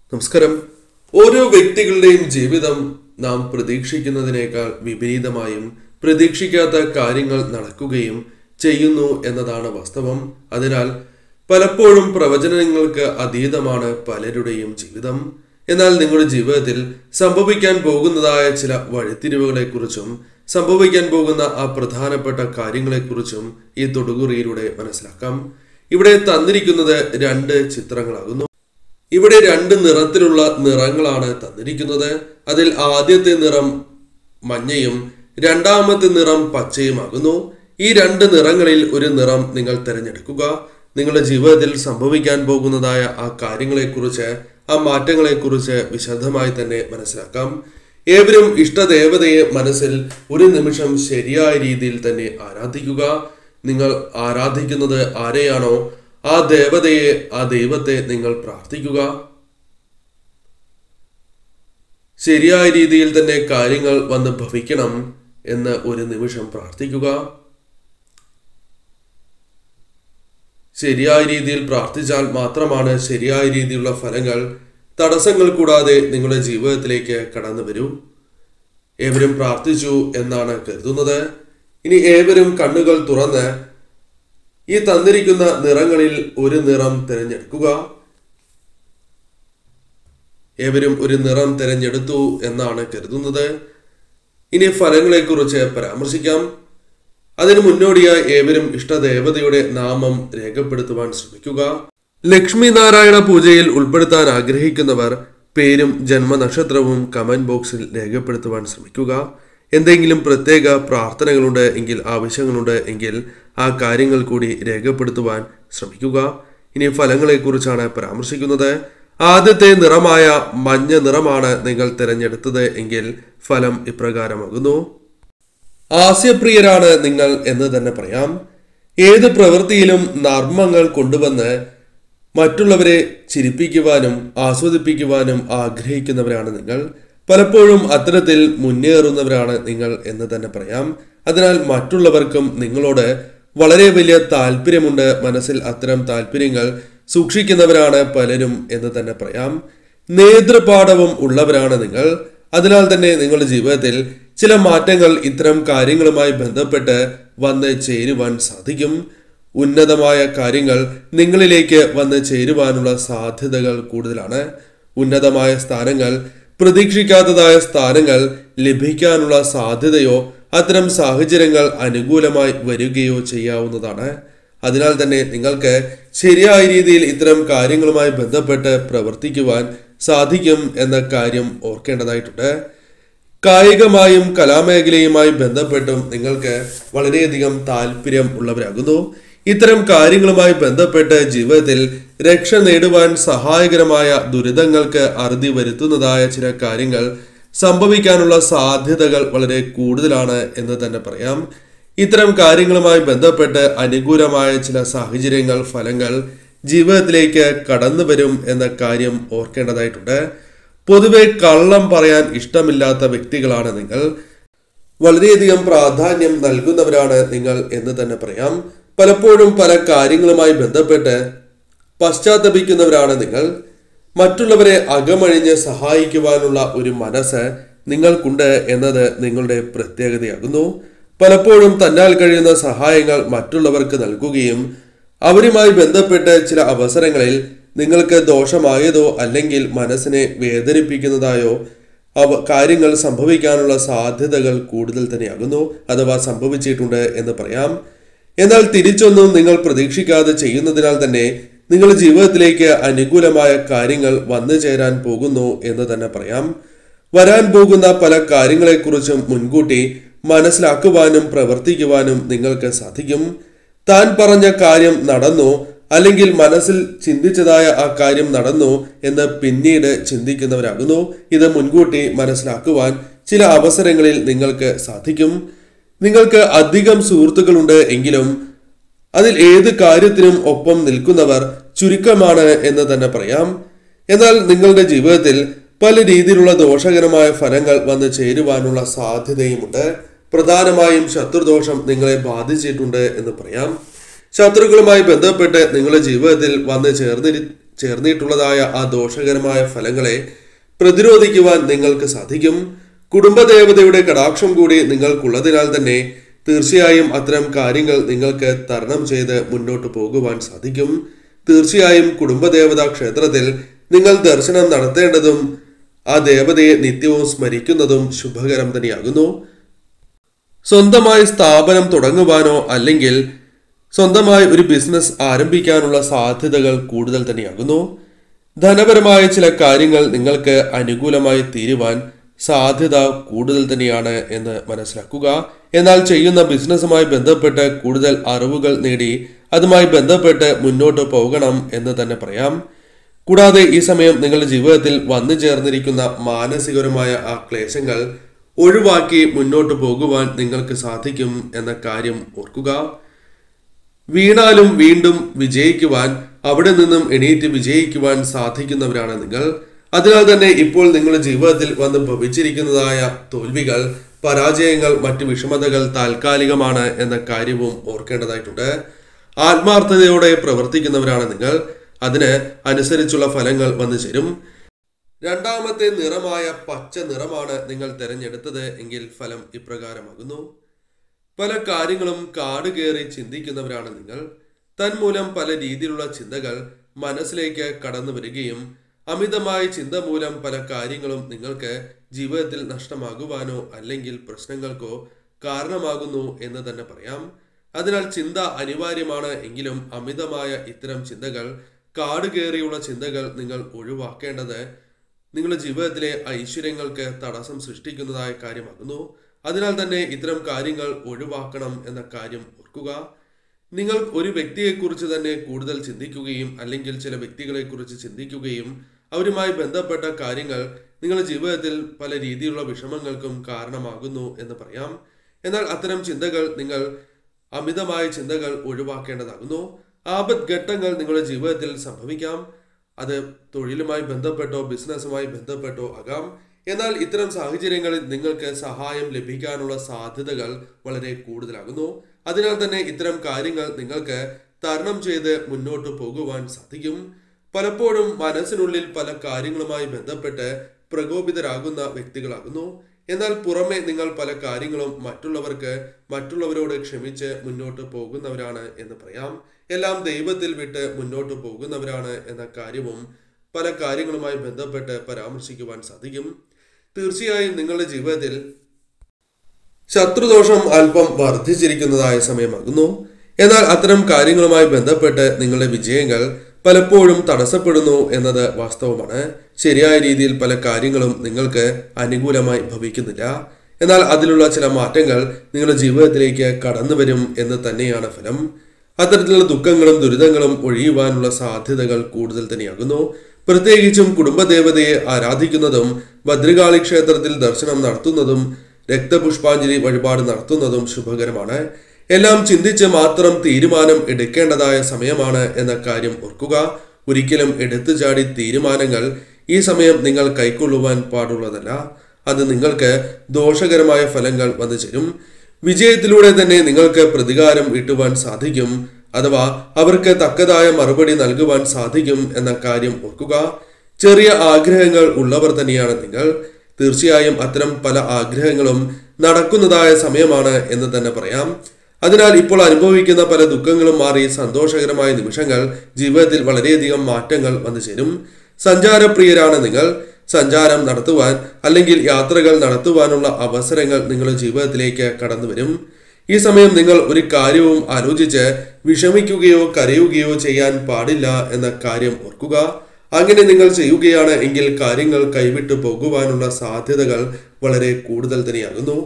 നമസ്കാരം ഓരോ വ്യക്തികളുടെയും ജീവിതം നാം പ്രതീക്ഷിക്കുന്നതിനേക്കാൾ വിപരീതമായും പ്രതീക്ഷിക്കാത്ത കാര്യങ്ങൾ നടക്കുകയും ചെയ്യുന്നു എന്നതാണ് വാസ്തവം അതിനാൽ പലപ്പോഴും പ്രവചനങ്ങൾക്ക് അതീതമാണ് പലരുടെയും ജീവിതം എന്നാൽ നിങ്ങളുടെ ജീവിതത്തിൽ സംഭവിക്കാൻ പോകുന്നതായ ചില വഴിത്തിരിവുകളെക്കുറിച്ചും സംഭവിക്കാൻ പോകുന്ന ആ പ്രധാനപ്പെട്ട കാര്യങ്ങളെക്കുറിച്ചും ഈ തൊടുകുറിയിലൂടെ മനസ്സിലാക്കാം ഇവിടെ തന്നിരിക്കുന്നത് രണ്ട് ചിത്രങ്ങളാകുന്നു ഇവിടെ രണ്ട് നിറത്തിലുള്ള നിറങ്ങളാണ് തന്നിരിക്കുന്നത് അതിൽ ആദ്യത്തെ നിറം മഞ്ഞയും രണ്ടാമത്തെ നിറം പച്ചയുമാകുന്നു ഈ രണ്ട് നിറങ്ങളിൽ ഒരു നിറം നിങ്ങൾ തിരഞ്ഞെടുക്കുക നിങ്ങളുടെ ജീവിതത്തിൽ സംഭവിക്കാൻ പോകുന്നതായ ആ കാര്യങ്ങളെക്കുറിച്ച് ആ മാറ്റങ്ങളെക്കുറിച്ച് വിശദമായി തന്നെ മനസ്സിലാക്കാം ഏവരും ഇഷ്ടദേവതയെ മനസ്സിൽ ഒരു നിമിഷം ശരിയായ രീതിയിൽ തന്നെ ആരാധിക്കുക നിങ്ങൾ ആരാധിക്കുന്നത് ആരെയാണോ ആ ദേവതയെ ആ ദൈവത്തെ നിങ്ങൾ പ്രാർത്ഥിക്കുക ശരിയായ രീതിയിൽ തന്നെ കാര്യങ്ങൾ വന്ന് ഭവിക്കണം എന്ന് ഒരു നിമിഷം പ്രാർത്ഥിക്കുക ശരിയായ രീതിയിൽ പ്രാർത്ഥിച്ചാൽ മാത്രമാണ് ശരിയായ രീതിയിലുള്ള ഫലങ്ങൾ തടസ്സങ്ങൾ കൂടാതെ നിങ്ങളുടെ ജീവിതത്തിലേക്ക് കടന്നു വരൂ ഏവരും പ്രാർത്ഥിച്ചു എന്നാണ് കരുതുന്നത് ഇനി ഏവരും കണ്ണുകൾ തുറന്ന് ഈ തന്നിരിക്കുന്ന നിറങ്ങളിൽ ഒരു നിറം തിരഞ്ഞെടുക്കുക ഏവരും ഒരു നിറം തിരഞ്ഞെടുത്തു എന്നാണ് കരുതുന്നത് ഇനി ഫലങ്ങളെക്കുറിച്ച് പരാമർശിക്കാം അതിനു മുന്നോടിയായി ഏവരും ഇഷ്ടദേവതയുടെ നാമം രേഖപ്പെടുത്തുവാൻ ശ്രമിക്കുക ലക്ഷ്മി നാരായണ പൂജയിൽ ഉൾപ്പെടുത്താൻ ആഗ്രഹിക്കുന്നവർ പേരും ജന്മനക്ഷത്രവും കമന്റ് ബോക്സിൽ രേഖപ്പെടുത്തുവാൻ ശ്രമിക്കുക എന്തെങ്കിലും പ്രത്യേക പ്രാർത്ഥനകളുണ്ട് എങ്കിൽ ആവശ്യങ്ങളുണ്ട് എങ്കിൽ ആ കാര്യങ്ങൾ കൂടി രേഖപ്പെടുത്തുവാൻ ശ്രമിക്കുക ഇനി ഫലങ്ങളെക്കുറിച്ചാണ് പരാമർശിക്കുന്നത് ആദ്യത്തെ നിറമായ മഞ്ഞ നിറമാണ് നിങ്ങൾ തിരഞ്ഞെടുത്തത് എങ്കിൽ ഫലം ഇപ്രകാരമാകുന്നു ഹാസ്യപ്രിയരാണ് നിങ്ങൾ എന്ന് തന്നെ പറയാം ഏത് പ്രവൃത്തിയിലും നർമ്മങ്ങൾ കൊണ്ടുവന്ന് മറ്റുള്ളവരെ ചിരിപ്പിക്കുവാനും ആസ്വദിപ്പിക്കുവാനും ആഗ്രഹിക്കുന്നവരാണ് നിങ്ങൾ പലപ്പോഴും അത്തരത്തിൽ മുന്നേറുന്നവരാണ് നിങ്ങൾ എന്ന് തന്നെ പറയാം അതിനാൽ മറ്റുള്ളവർക്കും നിങ്ങളോട് വളരെ വലിയ താല്പര്യമുണ്ട് മനസ്സിൽ അത്തരം താല്പര്യങ്ങൾ സൂക്ഷിക്കുന്നവരാണ് പലരും എന്ന് തന്നെ പറയാം നേതൃപാഠവും ഉള്ളവരാണ് നിങ്ങൾ അതിനാൽ തന്നെ നിങ്ങളുടെ ജീവിതത്തിൽ ചില മാറ്റങ്ങൾ ഇത്തരം കാര്യങ്ങളുമായി ബന്ധപ്പെട്ട് വന്ന് ചേരുവാൻ സാധിക്കും ഉന്നതമായ കാര്യങ്ങൾ നിങ്ങളിലേക്ക് വന്ന് ചേരുവാനുള്ള സാധ്യതകൾ കൂടുതലാണ് ഉന്നതമായ സ്ഥാനങ്ങൾ പ്രതീക്ഷിക്കാത്തതായ സ്ഥാനങ്ങൾ ലഭിക്കാനുള്ള സാധ്യതയോ അത്തരം സാഹചര്യങ്ങൾ അനുകൂലമായി വരികയോ ചെയ്യാവുന്നതാണ് അതിനാൽ തന്നെ നിങ്ങൾക്ക് ശരിയായ രീതിയിൽ ഇത്തരം കാര്യങ്ങളുമായി ബന്ധപ്പെട്ട് പ്രവർത്തിക്കുവാൻ സാധിക്കും എന്ന കാര്യം ഓർക്കേണ്ടതായിട്ടുണ്ട് കായികമായും കലാമേഖലയുമായി ബന്ധപ്പെട്ടും നിങ്ങൾക്ക് വളരെയധികം താല്പര്യം ഉള്ളവരാകുന്നു ഇത്തരം കാര്യങ്ങളുമായി ബന്ധപ്പെട്ട് ജീവിതത്തിൽ രക്ഷ നേടുവാൻ സഹായകരമായ ദുരിതങ്ങൾക്ക് അറുതി വരുത്തുന്നതായ ചില കാര്യങ്ങൾ സംഭവിക്കാനുള്ള സാധ്യതകൾ വളരെ കൂടുതലാണ് എന്ന് തന്നെ പറയാം ഇത്തരം കാര്യങ്ങളുമായി ബന്ധപ്പെട്ട് അനുകൂലമായ ചില സാഹചര്യങ്ങൾ ഫലങ്ങൾ ജീവിതത്തിലേക്ക് കടന്നു വരും എന്ന കാര്യം ഓർക്കേണ്ടതായിട്ടുണ്ട് പൊതുവെ കള്ളം പറയാൻ ഇഷ്ടമില്ലാത്ത വ്യക്തികളാണ് നിങ്ങൾ വളരെയധികം പ്രാധാന്യം നൽകുന്നവരാണ് നിങ്ങൾ എന്ന് തന്നെ പറയാം പലപ്പോഴും പല കാര്യങ്ങളുമായി ബന്ധപ്പെട്ട് പശ്ചാത്തപിക്കുന്നവരാണ് നിങ്ങൾ മറ്റുള്ളവരെ അകമഴിഞ്ഞ് സഹായിക്കുവാനുള്ള ഒരു മനസ്സ് നിങ്ങൾക്കുണ്ട് എന്നത് നിങ്ങളുടെ പ്രത്യേകതയാകുന്നു പലപ്പോഴും തന്നാൽ കഴിയുന്ന സഹായങ്ങൾ മറ്റുള്ളവർക്ക് നൽകുകയും അവരുമായി ബന്ധപ്പെട്ട് ചില അവസരങ്ങളിൽ നിങ്ങൾക്ക് ദോഷമായതോ അല്ലെങ്കിൽ മനസ്സിനെ വേദനിപ്പിക്കുന്നതായോ അവ കാര്യങ്ങൾ സംഭവിക്കാനുള്ള സാധ്യതകൾ കൂടുതൽ തന്നെയാകുന്നു അഥവാ സംഭവിച്ചിട്ടുണ്ട് എന്ന് പറയാം എന്നാൽ തിരിച്ചൊന്നും നിങ്ങൾ പ്രതീക്ഷിക്കാതെ ചെയ്യുന്നതിനാൽ തന്നെ നിങ്ങളുടെ ജീവിതത്തിലേക്ക് അനുകൂലമായ കാര്യങ്ങൾ വന്നു ചേരാൻ പോകുന്നു എന്ന് തന്നെ പറയാം വരാൻ പോകുന്ന പല കാര്യങ്ങളെക്കുറിച്ചും മുൻകൂട്ടി മനസ്സിലാക്കുവാനും പ്രവർത്തിക്കുവാനും നിങ്ങൾക്ക് സാധിക്കും താൻ പറഞ്ഞ കാര്യം നടന്നു അല്ലെങ്കിൽ മനസ്സിൽ ചിന്തിച്ചതായ ആ കാര്യം നടന്നു എന്ന് പിന്നീട് ചിന്തിക്കുന്നവരാകുന്നു ഇത് മുൻകൂട്ടി മനസ്സിലാക്കുവാൻ ചില അവസരങ്ങളിൽ നിങ്ങൾക്ക് സാധിക്കും നിങ്ങൾക്ക് അധികം സുഹൃത്തുക്കളുണ്ട് എങ്കിലും അതിൽ ഏത് കാര്യത്തിനും ഒപ്പം നിൽക്കുന്നവർ ചുരുക്കമാണ് എന്ന് തന്നെ പറയാം എന്നാൽ നിങ്ങളുടെ ജീവിതത്തിൽ പല രീതിയിലുള്ള ദോഷകരമായ ഫലങ്ങൾ വന്ന് ചേരുവാനുള്ള സാധ്യതയുമുണ്ട് പ്രധാനമായും ശത്രുദോഷം നിങ്ങളെ ബാധിച്ചിട്ടുണ്ട് എന്ന് പറയാം ശത്രുക്കളുമായി ബന്ധപ്പെട്ട് നിങ്ങളുടെ ജീവിതത്തിൽ വന്ന് ചേർന്നി ചേർന്നിട്ടുള്ളതായ ആ ദോഷകരമായ ഫലങ്ങളെ പ്രതിരോധിക്കുവാൻ നിങ്ങൾക്ക് സാധിക്കും കുടുംബദേവതയുടെ കടാക്ഷം കൂടി നിങ്ങൾക്കുള്ളതിനാൽ തന്നെ തീർച്ചയായും അത്തരം കാര്യങ്ങൾ നിങ്ങൾക്ക് തരണം ചെയ്ത് മുന്നോട്ട് പോകുവാൻ സാധിക്കും തീർച്ചയായും കുടുംബദേവതാ ക്ഷേത്രത്തിൽ നിങ്ങൾ ദർശനം നടത്തേണ്ടതും ആ ദേവതയെ നിത്യവും സ്മരിക്കുന്നതും ശുഭകരം തന്നെയാകുന്നു സ്വന്തമായി സ്ഥാപനം തുടങ്ങുവാനോ അല്ലെങ്കിൽ സ്വന്തമായി ഒരു ബിസിനസ് ആരംഭിക്കാനുള്ള സാധ്യതകൾ കൂടുതൽ തന്നെയാകുന്നു ധനപരമായ ചില കാര്യങ്ങൾ നിങ്ങൾക്ക് അനുകൂലമായി തീരുവാൻ സാധ്യത കൂടുതൽ തന്നെയാണ് എന്ന് മനസ്സിലാക്കുക എന്നാൽ ചെയ്യുന്ന ബിസിനസ്സുമായി ബന്ധപ്പെട്ട് കൂടുതൽ അറിവുകൾ നേടി അതുമായി ബന്ധപ്പെട്ട് മുന്നോട്ട് പോകണം എന്ന് തന്നെ പറയാം കൂടാതെ ഈ സമയം നിങ്ങളുടെ ജീവിതത്തിൽ വന്നു ചേർന്നിരിക്കുന്ന മാനസികപരമായ ആ ക്ലേശങ്ങൾ ഒഴിവാക്കി മുന്നോട്ട് പോകുവാൻ നിങ്ങൾക്ക് സാധിക്കും എന്ന കാര്യം ഓർക്കുക വീണാലും വീണ്ടും വിജയിക്കുവാൻ അവിടെ നിന്നും എണീറ്റ് വിജയിക്കുവാൻ സാധിക്കുന്നവരാണ് നിങ്ങൾ അതിനാൽ തന്നെ ഇപ്പോൾ നിങ്ങളുടെ ജീവിതത്തിൽ വന്ന് ഭവിച്ചിരിക്കുന്നതായ തോൽവികൾ പരാജയങ്ങൾ മറ്റ് വിഷമതകൾ താൽക്കാലികമാണ് എന്ന കാര്യവും ഓർക്കേണ്ടതായിട്ടുണ്ട് ആത്മാർത്ഥതയോടെ പ്രവർത്തിക്കുന്നവരാണ് നിങ്ങൾ അതിന് അനുസരിച്ചുള്ള ഫലങ്ങൾ വന്നു ചേരും രണ്ടാമത്തെ നിറമായ പച്ച നിറമാണ് നിങ്ങൾ തിരഞ്ഞെടുത്തത് എങ്കിൽ ഫലം ഇപ്രകാരമാകുന്നു പല കാര്യങ്ങളും കാട് കയറി ചിന്തിക്കുന്നവരാണ് നിങ്ങൾ തന്മൂലം പല രീതിയിലുള്ള ചിന്തകൾ മനസ്സിലേക്ക് കടന്നു വരികയും അമിതമായ ചിന്ത മൂലം പല കാര്യങ്ങളും നിങ്ങൾക്ക് ജീവിതത്തിൽ നഷ്ടമാകുവാനോ അല്ലെങ്കിൽ പ്രശ്നങ്ങൾക്കോ കാരണമാകുന്നു എന്ന് തന്നെ പറയാം അതിനാൽ ചിന്ത അനിവാര്യമാണ് എങ്കിലും അമിതമായ ഇത്തരം ചിന്തകൾ കാട് കയറിയുള്ള ചിന്തകൾ നിങ്ങൾ ഒഴിവാക്കേണ്ടത് നിങ്ങളുടെ ജീവിതത്തിലെ ഐശ്വര്യങ്ങൾക്ക് തടസ്സം സൃഷ്ടിക്കുന്നതായ കാര്യമാകുന്നു അതിനാൽ തന്നെ ഇത്തരം കാര്യങ്ങൾ ഒഴിവാക്കണം എന്ന കാര്യം ഓർക്കുക നിങ്ങൾ ഒരു വ്യക്തിയെക്കുറിച്ച് തന്നെ കൂടുതൽ ചിന്തിക്കുകയും അല്ലെങ്കിൽ ചില വ്യക്തികളെക്കുറിച്ച് ചിന്തിക്കുകയും അവരുമായി ബന്ധപ്പെട്ട കാര്യങ്ങൾ നിങ്ങളുടെ ജീവിതത്തിൽ പല രീതിയിലുള്ള വിഷമങ്ങൾക്കും കാരണമാകുന്നു എന്ന് പറയാം എന്നാൽ അത്തരം ചിന്തകൾ നിങ്ങൾ അമിതമായ ചിന്തകൾ ഒഴിവാക്കേണ്ടതാകുന്നു ആപത് ഘട്ടങ്ങൾ നിങ്ങളുടെ ജീവിതത്തിൽ സംഭവിക്കാം അത് തൊഴിലുമായി ബന്ധപ്പെട്ടോ ബിസിനസ്സുമായി ബന്ധപ്പെട്ടോ ആകാം എന്നാൽ ഇത്തരം സാഹചര്യങ്ങളിൽ നിങ്ങൾക്ക് സഹായം ലഭിക്കാനുള്ള സാധ്യതകൾ വളരെ കൂടുതലാകുന്നു അതിനാൽ തന്നെ ഇത്തരം കാര്യങ്ങൾ നിങ്ങൾക്ക് തരണം ചെയ്ത് മുന്നോട്ട് പോകുവാൻ സാധിക്കും പലപ്പോഴും മനസ്സിനുള്ളിൽ പല കാര്യങ്ങളുമായി ബന്ധപ്പെട്ട് പ്രകോപിതരാകുന്ന വ്യക്തികളാകുന്നു എന്നാൽ പുറമെ നിങ്ങൾ പല കാര്യങ്ങളും മറ്റുള്ളവർക്ക് മറ്റുള്ളവരോട് ക്ഷമിച്ച് മുന്നോട്ട് പോകുന്നവരാണ് എന്ന് പറയാം എല്ലാം ദൈവത്തിൽ വിട്ട് മുന്നോട്ട് പോകുന്നവരാണ് എന്ന കാര്യവും പല കാര്യങ്ങളുമായി ബന്ധപ്പെട്ട് പരാമർശിക്കുവാൻ സാധിക്കും തീർച്ചയായും നിങ്ങളുടെ ജീവിതത്തിൽ ശത്രുദോഷം അല്പം വർദ്ധിച്ചിരിക്കുന്നതായ സമയമാകുന്നു എന്നാൽ അത്തരം കാര്യങ്ങളുമായി ബന്ധപ്പെട്ട് നിങ്ങളുടെ വിജയങ്ങൾ പലപ്പോഴും തടസ്സപ്പെടുന്നു എന്നത് വാസ്തവമാണ് ശരിയായ രീതിയിൽ പല കാര്യങ്ങളും നിങ്ങൾക്ക് അനുകൂലമായി ഭവിക്കുന്നില്ല എന്നാൽ അതിലുള്ള ചില മാറ്റങ്ങൾ നിങ്ങളുടെ ജീവിതത്തിലേക്ക് കടന്നു വരും എന്ന് തന്നെയാണ് ഫലം അത്തരത്തിലുള്ള ദുഃഖങ്ങളും ദുരിതങ്ങളും ഒഴിയുവാനുള്ള സാധ്യതകൾ കൂടുതൽ തന്നെയാകുന്നു പ്രത്യേകിച്ചും കുടുംബദേവതയെ ആരാധിക്കുന്നതും ഭദ്രകാളി ക്ഷേത്രത്തിൽ ദർശനം നടത്തുന്നതും രക്തപുഷ്പാഞ്ജലി വഴിപാട് നടത്തുന്നതും ശുഭകരമാണ് എല്ലാം ചിന്തിച്ച് മാത്രം തീരുമാനം എടുക്കേണ്ടതായ സമയമാണ് എന്ന കാര്യം ഓർക്കുക ഒരിക്കലും എടുത്തു ചാടി തീരുമാനങ്ങൾ ഈ സമയം നിങ്ങൾ കൈക്കൊള്ളുവാൻ പാടുള്ളതല്ല അത് നിങ്ങൾക്ക് ദോഷകരമായ ഫലങ്ങൾ വന്നു ചേരും വിജയത്തിലൂടെ തന്നെ നിങ്ങൾക്ക് പ്രതികാരം വീട്ടുവാൻ സാധിക്കും അഥവാ അവർക്ക് തക്കതായ മറുപടി നൽകുവാൻ സാധിക്കും എന്ന കാര്യം ഓർക്കുക ചെറിയ ആഗ്രഹങ്ങൾ ഉള്ളവർ തന്നെയാണ് നിങ്ങൾ തീർച്ചയായും അത്തരം പല ആഗ്രഹങ്ങളും നടക്കുന്നതായ സമയമാണ് എന്ന് തന്നെ പറയാം അതിനാൽ ഇപ്പോൾ അനുഭവിക്കുന്ന പല ദുഃഖങ്ങളും മാറി സന്തോഷകരമായ നിമിഷങ്ങൾ ജീവിതത്തിൽ വളരെയധികം മാറ്റങ്ങൾ വന്നു ചേരും സഞ്ചാരപ്രിയരാണ് നിങ്ങൾ സഞ്ചാരം നടത്തുവാൻ അല്ലെങ്കിൽ യാത്രകൾ നടത്തുവാനുള്ള അവസരങ്ങൾ നിങ്ങളുടെ ജീവിതത്തിലേക്ക് കടന്നു വരും ഈ സമയം നിങ്ങൾ ഒരു കാര്യവും ആലോചിച്ച് വിഷമിക്കുകയോ കരയുകയോ ചെയ്യാൻ പാടില്ല എന്ന കാര്യം ഓർക്കുക അങ്ങനെ നിങ്ങൾ ചെയ്യുകയാണ് എങ്കിൽ കാര്യങ്ങൾ കൈവിട്ടു പോകുവാനുള്ള സാധ്യതകൾ വളരെ കൂടുതൽ തന്നെയാകുന്നു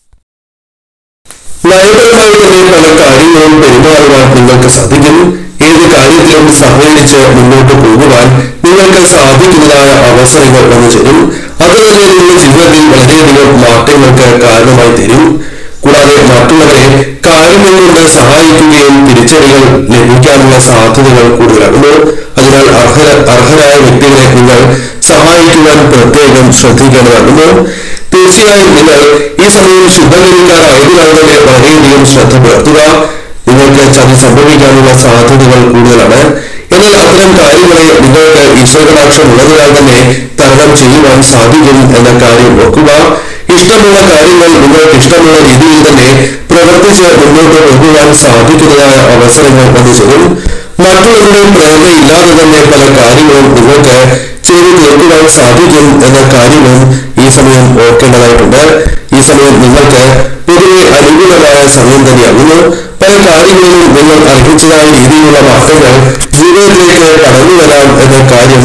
നയപരമായി തന്നെ പല കാര്യങ്ങളും പെരുമാറുവാൻ നിങ്ങൾക്ക് സാധിക്കും ഏത് കാര്യത്തിലും സഹകരിച്ച് മുന്നോട്ട് പോകുവാൻ നിങ്ങൾക്ക് സാധിക്കുന്നതായ അവസരങ്ങൾ വന്നു ചേരും അത് തന്നെ നിങ്ങളുടെ ജീവിതത്തിൽ വളരെയധികം മാറ്റങ്ങൾക്ക് കാരണമായി തരും കൂടാതെ മറ്റുള്ളവരെ കാര്യങ്ങൾ കൊണ്ട് സഹായിക്കുകയും തിരിച്ചടികൾ ലഭിക്കാനുള്ള സാധ്യതകൾ കൂടുതലാകുന്നു അതിനാൽ അർഹര അർഹരായ വ്യക്തികളെ നിങ്ങൾ സഹായിക്കുവാൻ പ്രത്യേകം ശ്രദ്ധിക്കേണ്ടതാകുന്നു തീർച്ചയായും നിങ്ങൾ ഈ സമയം ശുദ്ധകരിക്കാരായതിനാൽ തന്നെ വളരെയധികം ശ്രദ്ധ പുലർത്തുക നിങ്ങൾക്ക് ചതി സംഭവിക്കാനുള്ള സാധ്യതകൾ കൂടുതലാണ് എന്നാൽ അത്തരം കാര്യങ്ങളെ നിങ്ങൾക്ക് ഈശ്വരകടാക്ഷം ഉള്ളതിനാൽ തന്നെ തരണം ചെയ്യുവാൻ സാധിക്കും എന്ന കാര്യം ഓർക്കുക ഇഷ്ടമുള്ള കാര്യങ്ങൾ നിങ്ങൾക്ക് ഇഷ്ടമുള്ള രീതിയിൽ തന്നെ പ്രവർത്തിച്ച് മുന്നോട്ട് പോകുവാൻ സാധിക്കുന്നതായ അവസരങ്ങൾ വന്നു ചേരും മറ്റുള്ളവരുടെ പ്രേരണയില്ലാതെ തന്നെ പല കാര്യങ്ങളും നിങ്ങൾക്ക് ചെയ്തു തീർക്കുവാൻ സാധിക്കും എന്ന കാര്യവും ഈ സമയം ഓർക്കേണ്ടതായിട്ടുണ്ട് ഈ സമയം നിങ്ങൾക്ക് പൊതുവെ അനുകൂലമായ സമയം തന്നെയാകുന്നു പല കാര്യങ്ങളിലും നിങ്ങൾ അർഹിച്ചതായ രീതിയിലുള്ള മാറ്റങ്ങൾ ജീവിതത്തിലേക്ക് കടന്നു വരാം എന്ന കാര്യം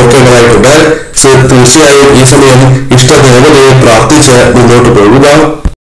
ഓർക്കേണ്ടതായിട്ടുണ്ട് തീർച്ചയായും ഈ സമയം ഇഷ്ടദേവതയെ പ്രാർത്ഥിച്ച് മുന്നോട്ട് പോകുക